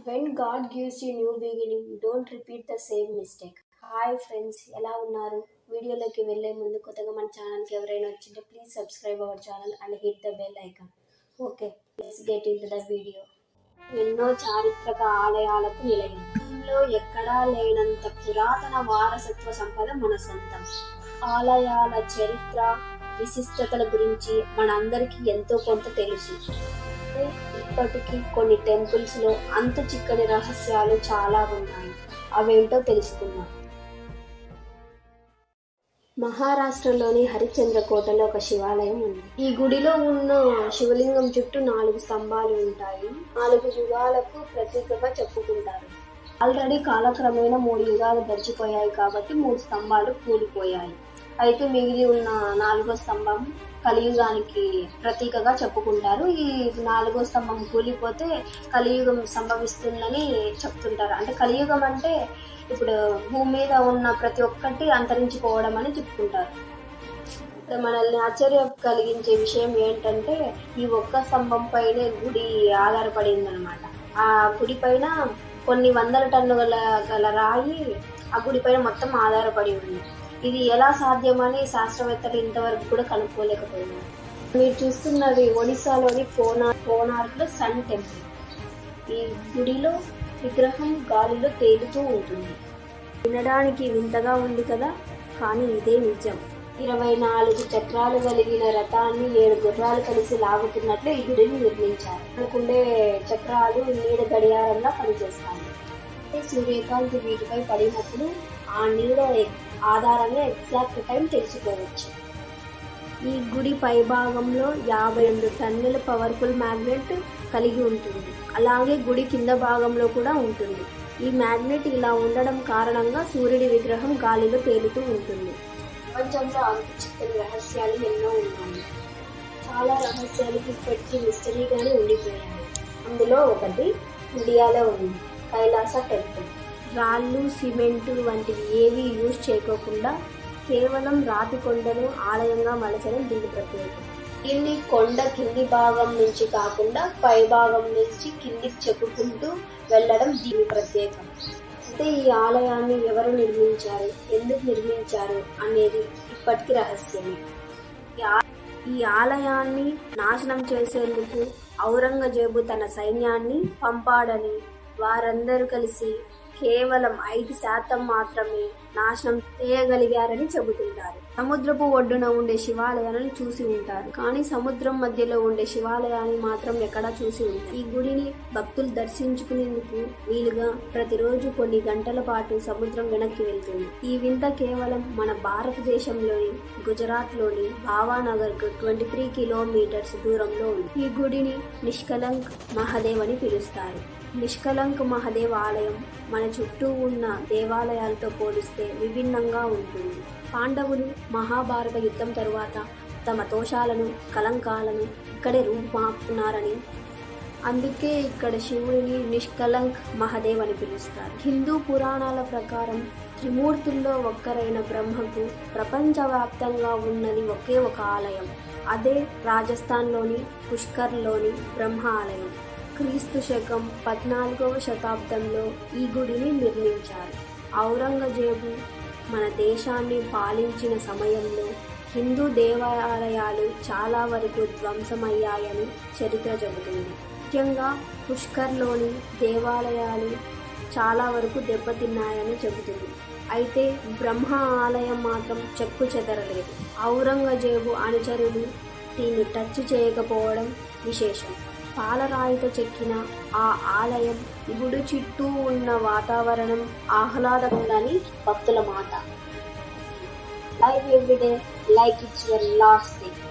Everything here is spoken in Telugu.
when God gives you new beginning don't repeat the same mistake hi friends ఎలా ఉన్నారు వీడియోలోకి వెళ్ళే ముందు కొత్తగా మన ఛానల్కి ఎవరైనా వచ్చింటే please subscribe our channel and hit the bell icon okay let's get into the video ఎన్నో చారిత్రక ఆలయాలకు నిలయం లో ఎక్కడా లేనంత పురాతన వారసత్వ సంపద మన సొంతం ఆలయాల చరిత్ర విశిష్టతల గురించి మనందరికీ ఎంతో కొంత తెలుసు అయితే ఇప్పటికీ కొన్ని టెంపుల్స్ లో అంత చిక్కని రహస్యాలు చాలా ఉన్నాయి అవేంటో తెలుసుకుందాం మహారాష్ట్రలోని హరిశ్చంద్రకోటలో ఒక శివాలయం ఉంది ఈ గుడిలో ఉన్న శివలింగం చుట్టూ నాలుగు స్తంభాలు ఉంటాయి నాలుగు యుగాలకు ప్రతీకగా చెప్పుకుంటారు ఆల్రెడీ కాలక్రమేణా మూడు యుగాలు గడిచిపోయాయి కాబట్టి మూడు స్తంభాలు కూలిపోయాయి అయితే మిగిలి ఉన్న నాలుగో స్తంభం కలియుగానికి ప్రతీకగా చెప్పుకుంటారు ఈ నాలుగో స్తంభం కూలిపోతే కలియుగం సంభవిస్తుందని చెప్తుంటారు అంటే కలియుగం అంటే ఇప్పుడు భూమి మీద ఉన్న ప్రతి ఒక్కటి అంతరించిపోవడం అని చెప్పుకుంటారు ఇక్కడ మనల్ని ఆశ్చర్య కలిగించే విషయం ఏంటంటే ఈ ఒక్క స్తంభం పైనే గుడి ఆధారపడింది అనమాట ఆ గుడి పైన కొన్ని వందల టన్నుల గల రాయి ఆ గుడి పైన మొత్తం ఆధారపడి ఉంది ఇది ఎలా సాధ్యమని శాస్త్రవేత్తలు ఇంతవరకు కూడా కనుక్కోలేకపోయినారు మీరు చూస్తున్నది ఒడిశాలోని కోనార్ కోనార్క్లో సన్ టెంపుల్ ఈ గుడిలో విగ్రహం గాలిలో తేలుతూ ఉంటుంది వినడానికి వింతగా ఉంది కదా కానీ ఇదే నిజం ఇరవై నాలుగు చక్రాలు కలిగిన రథాన్ని ఏడు గుర్రాలు కలిసి లాగుతున్నట్లు ఈ గుడిని నిర్మించారు మనకుండే చక్రాలు నీడ గడియారంలా పనిచేస్తాయి అంటే సూర్యకాంతి వీటిపై పడినప్పుడు ఆ నీడ ఆధారంగా ఎగ్జాక్ట్ టైం తెలుసుకోవచ్చు ఈ గుడి పైభాగంలో యాభై ఎనిమిది టన్నుల పవర్ఫుల్ మ్యాగ్నెట్ కలిగి ఉంటుంది అలాగే గుడి కింద భాగంలో కూడా ఉంటుంది ఈ మ్యాగ్నెట్ ఇలా ఉండడం కారణంగా సూర్యుడి విగ్రహం గాలిలో తేలుతూ ఉంటుంది ప్రపంచంలో అంత చిక్కని రహస్యాలు ఎన్నో ఉన్నాయి చాలా రహస్యాలు ఇప్పటికీ మిస్టరీగానే ఉండిపోయాయి అందులో ఒకటి ఇండియాలో ఉంది కైలాస టెంపుల్ రాళ్ళు సిమెంట్ వంటివి ఏవి యూజ్ చేయకోకుండా కేవలం రాతి కొండను ఆలయంగా మలచడం దీని ప్రత్యేకత దీన్ని కొండ కింది భాగం నుంచి కాకుండా పై భాగం నుంచి కిందికి చెప్పుకుంటూ వెళ్ళడం దీని ప్రత్యేకం అయితే ఈ ఆలయాన్ని ఎవరు నిర్మించారు ఎందుకు నిర్మించారు అనేది ఇప్పటికీ రహస్యమే ఈ ఆ- ఈ ఆలయాన్ని నాశనం చేసేందుకు ఔరంగజేబు తన సైన్యాన్ని పంపాడని వారందరూ కలిసి కేవలం ఐదు శాతం మాత్రమే నాశనం చేయగలిగారని చెబుతుంటారు సముద్రపు ఒడ్డున ఉండే శివాలయాలను చూసి ఉంటారు కానీ సముద్రం మధ్యలో ఉండే శివాలయాన్ని మాత్రం ఎక్కడా చూసి ఉంటారు ఈ గుడిని భక్తులు దర్శించుకునేందుకు వీలుగా ప్రతిరోజు కొన్ని గంటల పాటు సముద్రం వెనక్కి వెళ్తుంది ఈ వింత కేవలం మన భారతదేశంలోని గుజరాత్ లోని భావానగర్ కు ట్వంటీ త్రీ కిలోమీటర్స్ దూరంలో ఉంది ఈ గుడిని నిష్కలంక్ మహాదేవ్ అని పిలుస్తారు నిష్కలంక్ మహాదేవ్ ఆలయం మన చుట్టూ ఉన్న దేవాలయాలతో పోలిస్తే విభిన్నంగా ఉంటుంది పాండవులు మహాభారత యుద్ధం తరువాత తమ దోషాలను కలంకాలను ఇక్కడే రూపుమాపుకున్నారని అందుకే ఇక్కడ శివుడిని నిష్కలంక్ మహాదేవ్ అని పిలుస్తారు హిందూ పురాణాల ప్రకారం త్రిమూర్తుల్లో ఒక్కరైన బ్రహ్మకు ప్రపంచవ్యాప్తంగా ఉన్నది ఒకే ఒక ఆలయం అదే రాజస్థాన్లోని పుష్కర్లోని బ్రహ్మ ఆలయం క్రీస్తు శకం పద్నాలుగవ శతాబ్దంలో ఈ గుడిని నిర్మించారు ఔరంగజేబు మన దేశాన్ని పాలించిన సమయంలో హిందూ దేవాలయాలు చాలా వరకు ధ్వంసమయ్యాయని చరిత్ర చెబుతుంది ముఖ్యంగా పుష్కర్లోని దేవాలయాలు చాలా వరకు దెబ్బతిన్నాయని చెబుతుంది అయితే బ్రహ్మ ఆలయం మాత్రం చెక్కు చెదరలేదు ఔరంగజేబు అనుచరులు దీన్ని టచ్ చేయకపోవడం విశేషం పాలరాయితో చెక్కిన ఆ ఆలయం గుడి చుట్టూ ఉన్న వాతావరణం ఆహ్లాదకంగాని భక్తుల మాట live every day like it's your last thing